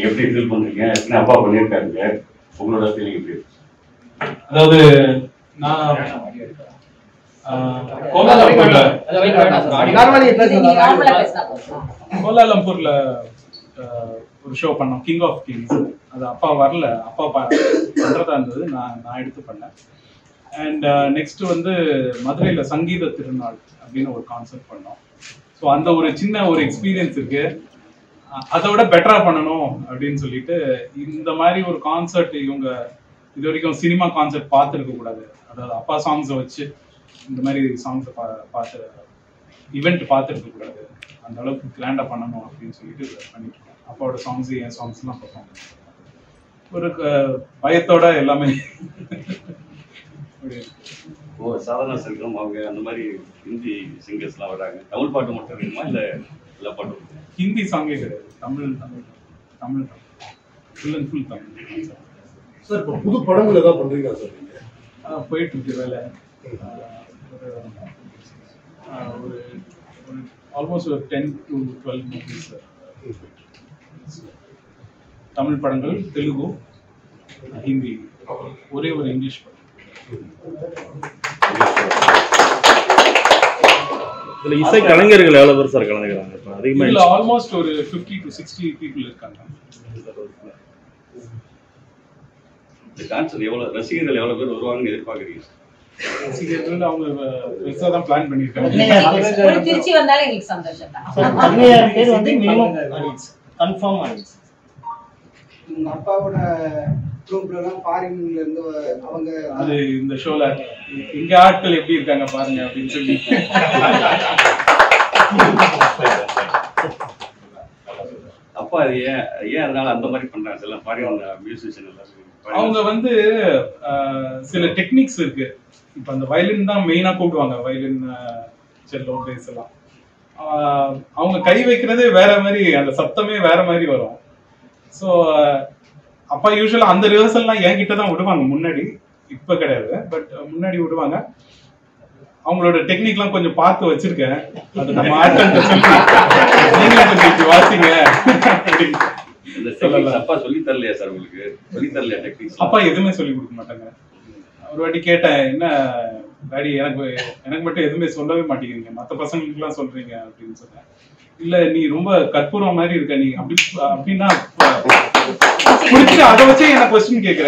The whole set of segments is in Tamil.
நீங்க எப்படி ஃபீல் பண்றீங்க என்ன அப்பா பண்ணியிருக்காருங்க உங்களோட ஃபீலிங் எப்படி இருக்கு? அதாவது நான் ஆஹ், கோலாலம்பூர்ல நார்மலி நீங்க நார்மலா பேசினா போதும் கோலாலம்பூர்ல ஆஹ், ஒரு ஷோ பண்ணோம் கிங் ஆஃப் கிங்ஸ் அது அப்பா வரல அப்பா ப- பண்றதா இருந்தது நான் நான் எடுத்து பண்ணேன் அண்ட் நெக்ஸ்ட் வந்து மதுரையில சங்கீத திருநாள் அப்படின்னு ஒரு கான்செப்ட் பண்ணோம் ஸோ அந்த ஒரு சின்ன ஒரு எக்ஸ்பீரியன்ஸ் இருக்கு அ- அதை விட பெட்டரா பண்ணணும் அப்படின்னு சொல்லிட்டு இந்த மாதிரி ஒரு கான்சர்ட் இவங்க இது வரைக்கும் சினிமா கான்சர்ட் பார்த்துருக்க கூடாது அதாவது அப்பா சாங்ஸை வச்சு இந்த மாதிரி சாங்ஸை பா பார்த்து ஈவெண்ட் பார்த்துருக்க கூடாது அந்த அளவுக்கு கிராண்டா பண்ணணும் அப்படின்னு சொல்லிட்டு பண்ணிட்டு இருக்கோம் அப்பாவோட சாங்ஸ் என் சாங்ஸ்லாம் பர்ஃபார்ம் ஒரு க- பயத்தோட எல்லாமே அப்படி ஓ சாதாரண செல்வம் அவங்க அந்த மாதிரி ஹிந்தி சிங்கர்ஸ்லாம் வராங்க தமிழ் பாட்டு மட்டும் இருக்குமா இல்ல எல்லா பாட்டும் இருக்குமா? ஹிந்தி சாங்கே கிடையாது Tamil Tamil Tamil full and full Tamil sir இப்போ புது படங்கள் ஏதாவது பண்றீங்களா சார் நீங்க ஆஹ் போயிட்டு இருக்கு வேலை ஆஹ் ஒரு ஆஹ் ஒரு ஒரு ஆல்மோஸ்ட் ஒரு ten to twelve movies Tamil படங்கள் தெலுங்கு ஹிந்தி ஒரே ஒரு இங்கிலீஷ் படம் இதுல இசை கலைஞர்கள் எவ்வளவு பேர் சார் கலந்துக்கிறாங்க இப்ப அதிகமா இதுல ஆல்மோஸ்ட் ஒரு ஃபிஃப்டி டு சிக்ஸ்டி பீப்புள் இருக்காங்க இந்த கான்சர்ட் எவ்வளவு ரசிகர்கள் எவ்வளவு பேர் வருவாங்கன்னு எதிர்பார்க்குறீங்க ரசிகர்கள் அவங்க பெருசாக தான் பிளான் பண்ணியிருக்காங்க ஒரு திருச்சி வந்தாலும் எங்களுக்கு சந்தோஷம் தான் பதினேழு பேர் வந்து மினிமம் ஆடியன்ஸ் கன்ஃபார்ம் ஆடியன்ஸ் உங்க அப்பாவோட குரூப்ல எல்லாம் ஃபாரின்ல இருந்து அவங்க அது இந்த ஷோல இங்க ஆட்கள் எப்படி இருக்காங்க பாருங்க அப்படின்னு சொல்லி அப்பா அது ஏன் ஏன் அதனால அந்த மாதிரி பண்றாங்க எல்லாம் ஃபாரின் மியூசிஷியன் எல்லாரும் அவங்க வந்து ஆஹ், சில டெக்னிக்ஸ் இருக்கு இப்ப அந்த வயலின் தான் மெயினா கூப்பிடுவாங்க வயலின் செல்லோ பேஸ் எல்லாம் ஆஹ், அவங்க கை வைக்கிறதே வேற மாதிரி அந்த சத்தமே வேற மாதிரி வரும் ஸோ அப்பா யூஸ்வலா அந்த ரிஹர்சல்லாம் என்கிட்ட தான் விடுவாங்க முன்னாடி இப்ப கிடையாது பட் முன்னாடி விடுவாங்க அவங்களோட டெக்னிக்லாம் கொஞ்சம் பார்த்து வச்சிருக்கேன் அது நம்ம ஆட்கள் சொல்லி நீங்களும் கொஞ்சம் இப்படி வாசிங்க அப்படின்னு. இந்த டெக்னிக்ஸ் அப்பா சொல்லி தரலையா சார் உங்களுக்கு சொல்லி தரலையா டெக்னிக்ஸ் அப்பா எதுவுமே சொல்லி கொடுக்க மாட்டாங்க ஒரு வாட்டி கேட்டேன் என்ன டாடி எனக்கு எனக்கு மட்டும் எதுவுமே சொல்லவே மாட்டேங்கிறீங்க மற்ற பசங்களுக்குலாம் சொல்றீங்க அப்படின்னு சொன்னேன் இல்ல நீ ரொம்ப கற்பூரம் மாதிரி இருக்க நீ அப்படி அப்படின்னா புடிச்சு அதை வச்சே என்ன கொஸ்டின் கேக்குற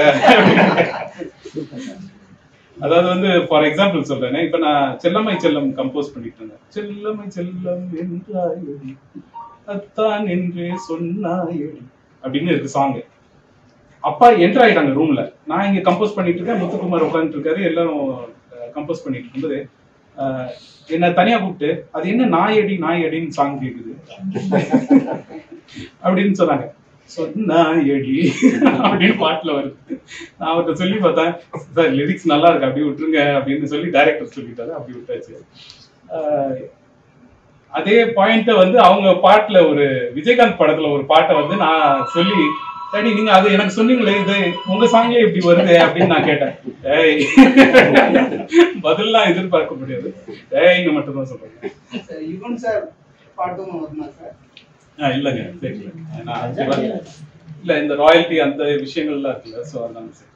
அதாவது வந்து ஃபார் எக்ஸாம்பிள் சொல்றேனே இப்ப நான் செல்லம்மை செல்லம் கம்போஸ் பண்ணிட்டு இருந்தேன் செல்லம்மை செல்லம் என்றாயடி அத்தான் என்றே சொன்னாயடி அப்படின்னு இருக்கு சாங் அப்பா என்டர் ஆயிட்டாங்க ரூம்ல நான் இங்க கம்போஸ் பண்ணிட்டு இருக்கேன் முத்துக்குமார் உட்காந்துட்டு இருக்காரு எல்லாரும் கம்போஸ் பண்ணிட்டு இருக்கும்போது அஹ், என்ன தனியா கூப்பிட்டு அது என்ன நாயடி நாயடின்னு சாங் கேக்குது அப்படின்னு சொன்னாங்க சொன்னாயடி அப்படின்னு பாட்டுல வருது நான் அவர்கிட்ட சொல்லி பார்த்தேன் சார் லிரிக்ஸ் நல்லா இருக்கு அப்படி விட்டுருங்க அப்படின்னு சொல்லி டைரக்டர் சொல்லிட்டாரு அப்படி விட்டாச்சு அஹ், அதே பாயிண்ட வந்து அவங்க பாட்டுல ஒரு விஜயகாந்த் படத்துல ஒரு பாட்டை வந்து நான் சொல்லி சரி நீங்க அது எனக்கு சொன்னீங்களே இது உங்க சாங்லயே இப்படி வருது அப்படின்னு நான் கேட்டேன் ஏய் பதில்லாம் எதிர்பார்க்க முடியாது ஏய்னு மட்டும் தான் சொல்றேன் சார் யுவன் சார் பாட்டும் வருமா சார் ஆ, இல்லைங்க தெரியல நான் actually இல்ல இந்த ராயல்டி அந்த விஷயங்கள்லாம் இருக்குல்ல சோ அதான் சரி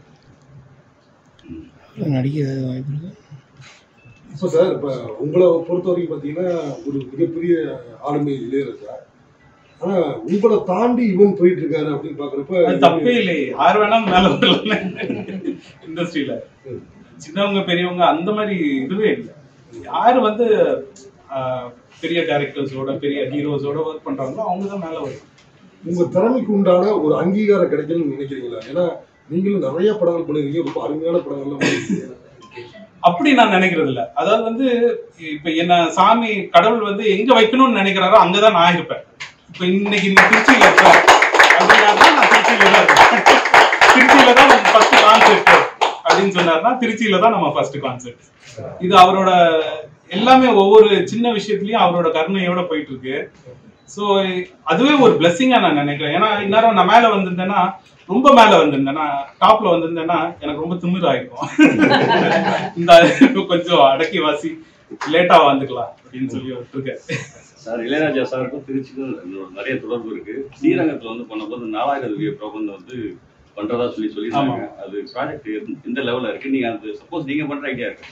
நடிக்க ஏதாவது வாய்ப்பு இருக்கு இப்போ சார் இப்போ உங்களை பொறுத்த வரைக்கும் பார்த்தீங்கன்னா ஒரு மிகப்பெரிய ஆளுமை இளையராஜா ஆனா உங்களை தாண்டி இவன் போயிட்டு இருக்காரு அப்படின்னு அது பாக்குறப்ப தப்பே இல்லையே யார் வேணாலும் மேல வரலாம் இண்டஸ்ட்ரியில சின்னவங்க பெரியவங்க அந்த மாதிரி இதுவே இல்லை யாரு வந்து ஆஹ், பெரிய டேரக்டர்ஸோட பெரிய ஹீரோஸோட ஒர்க் பண்றாங்களோ அவங்க தான் மேல வரும் உங்க திறமைக்கு உண்டான ஒரு அங்கீகாரம் கிடைக்கணும்னு நினைக்கிறீங்களா ஏன்னா நீங்களும் நிறைய படங்கள் பண்ணிருக்கீங்க ரொம்ப அருமையான படங்கள்லாம் பண்ணிருக்கீங்க அப்படி நான் நினைக்கிறது இல்ல அதாவது வந்து இப்ப என்ன சாமி கடவுள் வந்து எங்க வைக்கணும்னு நினைக்கிறாரோ அங்கதான் நான் இருப்பேன் இப்ப இன்னைக்கு இந்த திருச்சியில இருப்பேன் அப்படின்னா நான் திருச்சியில தான் இருப்பேன் திருச்சியில தான் நம்ம ஃபர்ஸ்ட் கான்செப்ட் அப்படின்னு சொன்னாருன்னா திருச்சியில தான் நம்ம ஃபர்ஸ்ட் கான்செப்ட் இது அவரோட எல்லாமே ஒவ்வொரு சின்ன விஷயத்துலயும் அவரோட கருணையோட போயிட்டு இருக்கு சோ அதுவே ஒரு பிளெஸிங்கா நான் நினைக்கிறேன் ஏன்னா இந்நேரம் நான் மேல வந்திருந்தேன்னா ரொம்ப மேல வந்திருந்தேன்னா டாப்ல வந்திருந்தேன்னா எனக்கு ரொம்ப திமிர் ஆயிருக்கும் இந்த கொஞ்சம் அடக்கி வாசி லேட்டா வந்துக்கலாம் அப்படின்னு சொல்லி விட்டுருக்கேன் சார் இளையராஜா சாருக்கும் திருச்சிக்கும் நிறைய தொடர்பு இருக்கு ஸ்ரீரங்கத்துல வந்து பண்ணும்போது நாலாயிரம் ரூபாய் பிரபந்தம் வந்து பண்றதா சொல்லி சொல்லியிருந்தாங்க அது ப்ராஜெக்ட் எந்த லெவல்ல இருக்கு நீங்க அது சப்போஸ் நீங்க பண்ற ஐடியா இருக்கு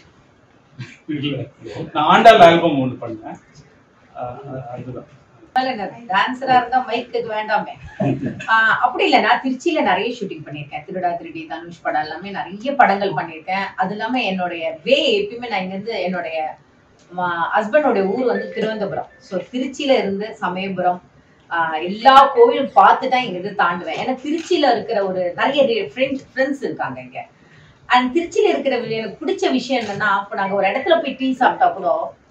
இல்ல நான் ஆண்டாள் ஆல்பம் ஒன்று பண்ணேன் அஹ் அஹ் அதுதான் டான்சரா இருந்தா மைக் இது வேண்டாமே ஆஹ் அப்படி இல்ல நான் திருச்சியில நிறைய ஷூட்டிங் பண்ணியிருக்கேன் திருடா திருடி தனுஷ் படம் எல்லாமே நிறைய படங்கள் பண்ணியிருக்கேன் அது இல்லாம என்னுடைய வே எப்பயுமே நான் இங்க இருந்து என்னுடைய ஹஸ்பண்டோட ஊர் வந்து திருவனந்தபுரம் ஸோ திருச்சியில இருந்து சமயபுரம் ஆஹ் எல்லா கோவிலும் பார்த்து தான் இங்க இருந்து தாண்டுவேன் ஏன்னா திருச்சியில இருக்கிற ஒரு நிறைய ஃப்ரெண்ட்ஸ் ஃப்ரெண்ட்ஸ் இருக்காங்க இங்க அண்ட் திருச்சியில இருக்கிற வி- எனக்கு பிடிச்ச விஷயம் என்னன்னா இப்போ நாங்க ஒரு இடத்துல போய் டீ சாப்பிட்டா கூட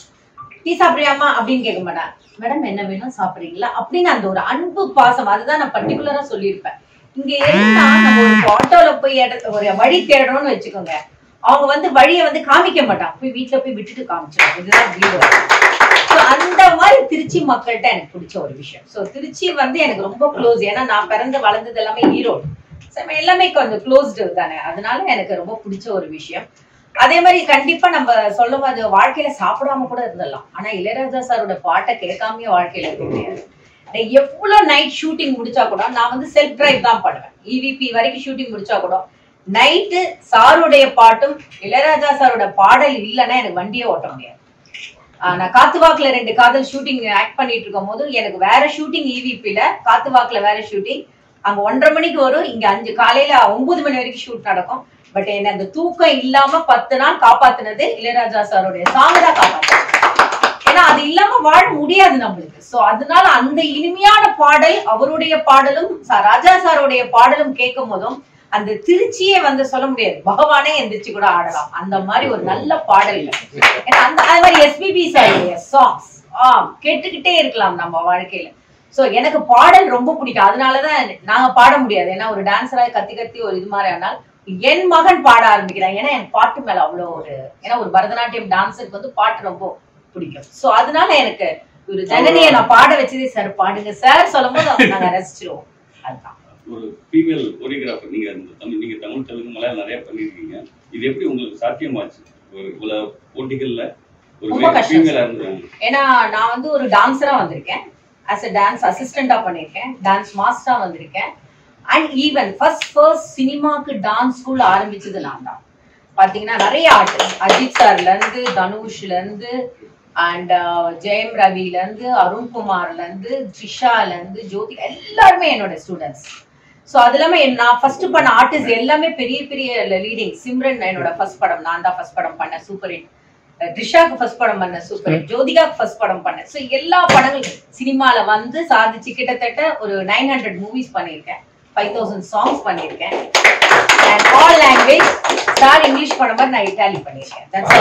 டீ சாப்பிடுறியாமா அப்படின்னு கேட்க மாட்டேன் மேடம் என்ன வேணும் சாப்பிடுறீங்களா அப்படின்னு அந்த ஒரு அன்பு பாசம் அதுதான் நான் பர்டிகுலரா சொல்லியிருப்பேன் இங்க இருந்தா நம்ம ஒரு ஆட்டோல போய் இட- ஒரு வழி தேடணும்னு வச்சுக்கோங்க அவங்க வந்து வழியை வந்து காமிக்க மாட்டாங்க போய் வீட்டுல போய் விட்டுட்டு காமிச்சிடும் இதுதான் வீடு ஸோ அந்த மாதிரி திருச்சி மக்கள்கிட்ட எனக்கு பிடிச்ச ஒரு விஷயம் ஸோ திருச்சி வந்து எனக்கு ரொம்ப க்ளோஸ் ஏன்னா நான் பிறந்து வளர்ந்தது எல்லாமே ஈரோடு So, நம்ம எல்லாமே கொஞ்சம் க்ளோஸ்டு தானே அதனால எனக்கு ரொம்ப பிடிச்ச ஒரு விஷயம் அதே மாதிரி கண்டிப்பா நம்ம சொல்லும் போது வாழ்க்கையில சாப்பிடாம கூட இருந்துடலாம் ஆனா இளையராஜா சாரோட பாட்டை கேட்காமயே வாழ்க்கையில இருக்க முடியாது நான் எவ்வளவு நைட் ஷூட்டிங் முடிச்சா கூட நான் வந்து செல்ஃப் டிரைவ் தான் பண்ணுவேன் இவிபி வரைக்கும் ஷூட்டிங் முடிச்சா கூட நைட்டு சாருடைய பாட்டும் இளையராஜா சாரோட பாடல் இல்லைன்னா எனக்கு வண்டியே ஓட்ட முடியாது ஆஹ் நான் காத்துவாக்குல ரெண்டு காதல் ஷூட்டிங் ஆக்ட் பண்ணிட்டு இருக்கும் போது எனக்கு வேற ஷூட்டிங் இவிபில காத்துவாக்குல வேற ஷூட்டிங் அங்க ஒன்றரை மணிக்கு வரும் இங்க அஞ்சு காலையில ஒன்பது மணி வரைக்கும் ஷூட் நடக்கும் பட் என்ன அந்த தூக்கம் இல்லாம பத்து நாள் காப்பாத்துனது இளையராஜா சாருடைய சாங் தான் காப்பாத்து ஏன்னா அது இல்லாம வாழ முடியாது நம்மளுக்கு சோ அதனால அந்த இனிமையான பாடல் அவருடைய பாடலும் ச- ராஜா சாருடைய பாடலும் கேட்கும் போதும் அந்த திருச்சியே வந்து சொல்ல முடியாது பகவானே எந்திரிச்சு கூட ஆடலாம் அந்த மாதிரி ஒரு நல்ல பாடல் ஏன்னா அந்த அது மாதிரி எஸ்பிபி சாருடைய சாங்ஸ் ஆ கேட்டுக்கிட்டே இருக்கலாம் நம்ம வாழ்க்கையில சோ எனக்கு பாடல் ரொம்ப பிடிக்கும் அதனாலதான் நாங்க பாட முடியாது ஏன்னா ஒரு டான்ஸரா கத்தி கத்தி ஒரு இது மாதிரி ஆனால் என் மகன் பாட ஆரம்பிக்கிறான் ஏன்னா எனக்கு பாட்டு மேல அவ்வளோ ஒரு ஏன்னா ஒரு பரதநாட்டியம் டான்ஸருக்கு வந்து பாட்டு ரொம்ப பிடிக்கும் சோ அதனால எனக்கு ஒரு ஜனனியை நான் பாட வச்சதே சார் பாடுங்க சார் சொல்லும் போது நாங்க ரசிச்சிருவோம் அதுதான் ஒரு ஃபீமேல் கொரியோகிராஃபர் நீங்க இந்த தமிழ் நீங்க தமிழ் தெலுங்கு மலையாளம் நிறைய பண்ணிருக்கீங்க இது எப்படி உங்களுக்கு சாத்தியமாச்சு ஒரு இவ்வளவு போட்டிகள்ல ஒரு ரொம்ப கஷ்டம் ஃபீமேலா இருந்தாங்க ஏன்னா நான் வந்து ஒரு டான்ஸரா வந்திருக்கேன் ஆஸ் அ டான்ஸ் அசிஸ்டண்டா பண்ணியிருக்கேன் டான்ஸ் மாஸ்டரா வந்திருக்கேன் அண்ட் ஈவன் ஃபர்ஸ்ட் ஃபர்ஸ்ட் சினிமாக்கு டான்ஸ் ஸ்கூல் ஆரம்பிச்சது நான் தான் பாத்தீங்கன்னா நிறைய ஆர்டிஸ்ட் அஜித் சார்ல இருந்து தனுஷ்ல இருந்து அண்ட் ஜெயம் ரவில இருந்து அருண்குமார்ல இருந்து த்ரிஷால இருந்து ஜோதி எல்லாருமே என்னோட ஸ்டூடெண்ட்ஸ் ஸோ அது இல்லாம என் நான் ஃபர்ஸ்ட் பண்ண ஆர்டிஸ்ட் எல்லாமே பெரிய பெரிய லீடிங் சிம்ரன் என்னோட ஃபர்ஸ்ட் படம் நான் தான் ஃபர்ஸ்ட் படம் பண்ணேன் சூப்பர் ஹிட் த்ரிஷாக்கு ஃபர்ஸ்ட் படம் பண்ணேன் சூப்பர் ஹிட் ஜோதிகாக்கு ஃபர்ஸ்ட் படம் பண்ணேன் ஸோ எல்லா படங்கள் சினிமால வந்து சாதிச்சு கிட்டத்தட்ட ஒரு நைன் ஹண்ட்ரட் மூவிஸ் பண்ணியிருக்கேன் ஃபைவ் தௌசண்ட் சாங்ஸ் பண்ணியிருக்கேன் and all language sir English படம் மாதிரி நான் இட்டாலி பண்ணியிருக்கேன் That's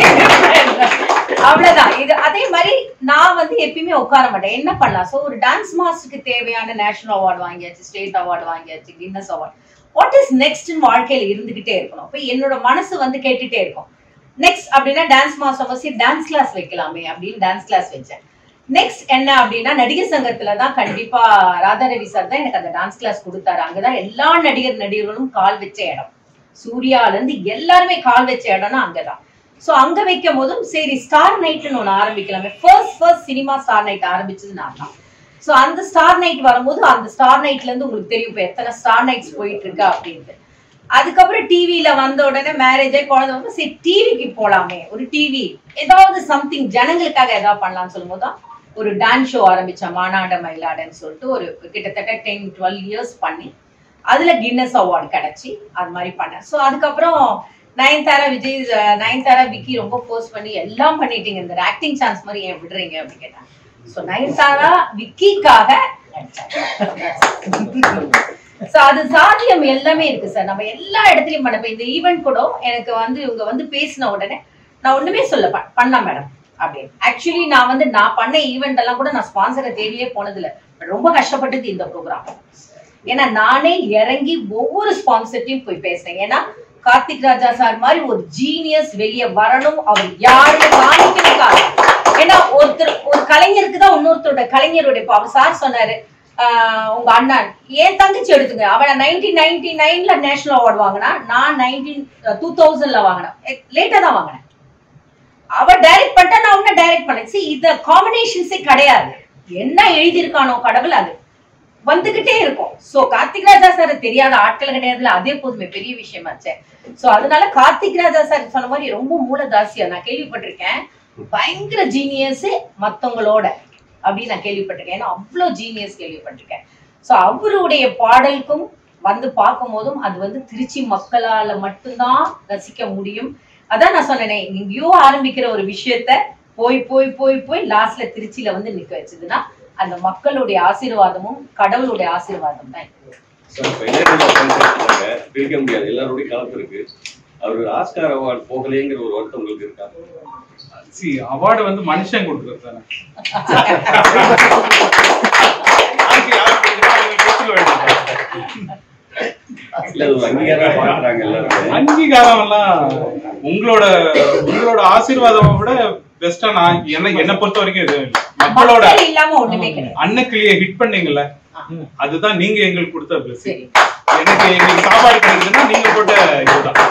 all. அவ்வளவுதான் இது அதே மாதிரி நான் வந்து எப்பயுமே உட்கார மாட்டேன் என்ன பண்ணலாம் ஸோ ஒரு டான்ஸ் மாஸ்டருக்கு தேவையான நேஷனல் அவார்டு வாங்கியாச்சு ஸ்டேட் அவார்டு வாங்கியாச்சு Guinness award what is next வாழ்க்கையில இருந்துகிட்டே இருக்கணும் இப்போ என்னோட மனசு வந்து கேட்டுட்டே இருக்கும் நெக்ஸ்ட் அப்படின்னா டான்ஸ் மாஸ்டர் வச்சு டான்ஸ் கிளாஸ் வைக்கலாமே அப்படின்னு டான்ஸ் கிளாஸ் வச்சேன் நெக்ஸ்ட் என்ன அப்படின்னா நடிகர் சங்கத்துல தான் கண்டிப்பா ராதா ரவி சார் தான் எனக்கு அந்த டான்ஸ் கிளாஸ் கொடுத்தாரு அங்கதான் எல்லா நடிகர் நடிகர்களும் கால் வச்ச இடம் சூர்யால இருந்து எல்லாருமே கால் வச்ச இடம்னா அங்கதான் சோ அங்க வைக்கும் போதும் சரி ஸ்டார் நைட்னு ஒண்ணு ஆரம்பிக்கலாமே first first cinema star night ஆரம்பிச்சது நான் தான் சோ அந்த ஸ்டார் நைட் வரும்போது அந்த ஸ்டார் நைட்ல இருந்து உங்களுக்கு தெரியும் இப்ப எத்தனை ஸ்டார் நைட்ஸ் போயிட்டு இருக்கு அப்படின்ட்டு அதுக்கப்புறம் டிவியில வந்த உடனே மேரேஜ் ஆகி குழந்தை வந்து சரி டிவிக்கு போலாமே ஒரு டிவி ஏதாவது சம்திங் ஜனங்களுக்காக ஏதாவது பண்ணலாம்னு சொல்லும்போது தான் ஒரு டான்ஸ் ஷோ ஆரம்பிச்சேன் மானாட மயிலாடன்னு சொல்லிட்டு ஒரு கிட்டத்தட்ட டென் டுவெல் இயர்ஸ் பண்ணி அதுல கின்னஸ் அவார்டு கிடைச்சி அது மாதிரி பண்ணேன் ஸோ அதுக்கப்புறம் நயன்தாரா விஜய் அஹ், நயன்தாரா விக்கி ரொம்ப ஃபோர்ஸ் பண்ணி எல்லாம் பண்ணிட்டீங்க இந்த ஆக்டிங் சான்ஸ் மாதிரி ஏன் விடுறீங்க அப்படின்னு கேட்டாங்க ஸோ நயன்தாரா விக்கிக்காக சோ அது சாத்தியம் எல்லாமே இருக்கு சார் நம்ம எல்லா இடத்துலயும் பண்ண இப்ப இந்த ஈவெண்ட் கூட எனக்கு வந்து இவங்க வந்து பேசின உடனே நான் ஒண்ணுமே சொல்ல ப- பண்ணலாம் மேடம் அப்படின்னு ஆக்சுவலி நான் வந்து நான் பண்ண ஈவெண்ட் எல்லாம் கூட நான் ஸ்பான்சரை தேடியே போனது இல்ல ரொம்ப கஷ்டப்பட்டது இந்த ப்ரோக்ராம் ஏன்னா நானே இறங்கி ஒவ்வொரு ஸ்பான்சர்ட்டையும் போய் பேசுறேன் ஏன்னா கார்த்திக் ராஜா சார் மாதிரி ஒரு ஜீனியஸ் வெளியே வரணும் அவர் யாருமே காணிக்கணும் ஏன்னா ஒருத்தர் ஒரு கலைஞருக்கு தான் இன்னொருத்தரோட கலைஞருடைய இப்ப அவர் சார் சொன்னாரு ஆஹ் உங்க அண்ணன் என் தங்கச்சி எடுத்துங்க அவன் நைன்டீன் நைன்டி நைன்ல நேஷனல் அவார்டு வாங்கினா நான் நைன்டீன் டூ தௌசண்ட்ல வாங்கினேன் லேட்டா தான் வாங்கினேன் அவ டைரக்ட் பண்ணிட்டா நான் உன்ன டைரக்ட் பண்ணேன் see இந்த காம்பினேஷன்ஸே கிடையாது என்ன எழுதியிருக்கானோ கடவுள் அது வந்துகிட்டே இருக்கும் சோ கார்த்திக் ராஜா சார் தெரியாத ஆட்கள் கிடையாதுல அதே போதுமே பெரிய விஷயமாச்சே சோ அதனால கார்த்திக் ராஜா சார் சொன்ன மாதிரி ரொம்ப மூலதாசியா நான் கேள்விப்பட்டிருக்கேன் பயங்கர ஜீனியஸ் மத்தவங்களோட அப்படின்னு நான் கேள்விப்பட்டிருக்கேன் ஏன்னா அவ்வளோ ஜீனியஸ் கேள்விப்பட்டிருக்கேன் சோ அவருடைய பாடலுக்கும் வந்து பார்க்கும் போதும் அது வந்து திருச்சி மக்களால மட்டும்தான் ரசிக்க முடியும் அதான் நான் சொன்னேனே எங்கேயோ ஆரம்பிக்கிற ஒரு விஷயத்த போய் போய் போய் போய் லாஸ்ட்ல திருச்சியில வந்து நிக்க வச்சதுன்னா அந்த மக்களுடைய ஆசீர்வாதமும் கடவுளுடைய ஆசீர்வாதம் தான் சார் இப்ப இளையராஜா fans இருக்காங்க, பிரிக்க முடியாது எல்லாரோடய கலப்பு இருக்கு அவர் ஆஸ்கார் அவார்டு போகலைங்கிற ஒரு வருத்தம் உங்களுக்கு இருக்கா சி அவார்டு வந்து மனுஷன் கொடுக்குறது தானே யாருக்கு யார் கொடுக்குறா, அவங்க கொடுத்துக்க வேண்டியது. இல்ல அது ஒரு அங்கீகாரம் பாக்குறாங்க எல்லாரும் அங்கீகாரம் எல்லாம் உங்களோட உங்களோட ஆசீர்வாதம் விட பெஸ்டா நான் என்ன என்ன பொறுத்த வரைக்கும் எதுவும் இல்லை மக்களோட மக்கள் இல்லாம ஒண்ணுமே கிடையாது அன்னக்கிளிய ஹிட் பண்ணீங்கல்ல அதுதான் நீங்க எங்களுக்கு கொடுத்த blessing. சரி எனக்கு இன்னைக்கு சாப்பாடு கிடைக்குதுன்னா நீங்க போட்ட இதுதான்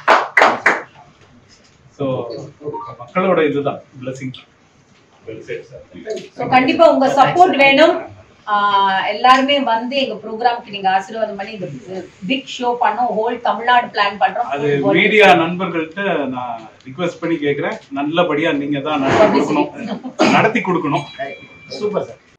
சோ மக்களோட இதுதான் பிளஸிங் ஸோ கண்டிப்பா உங்க சப்போர்ட் வேணும் ஆஹ் எல்லாருமே வந்து எங்க ப்ரோக்ராம்க்கு நீங்க ஆசீர்வாதம் பண்ணி இந்த பிக் ஷோ பண்ணோம் ஹோல் தமிழ்நாடு பிளான் பண்றோம் அது மீடியா நண்பர்கள்ட்ட நான் ரிக்வெஸ்ட் பண்ணி கேக்குறேன் நல்லபடியா நீங்க தான் நடத்தி கொடுக்கணும் நடத்தி கொடுக்கணும் சூப்பர் சார்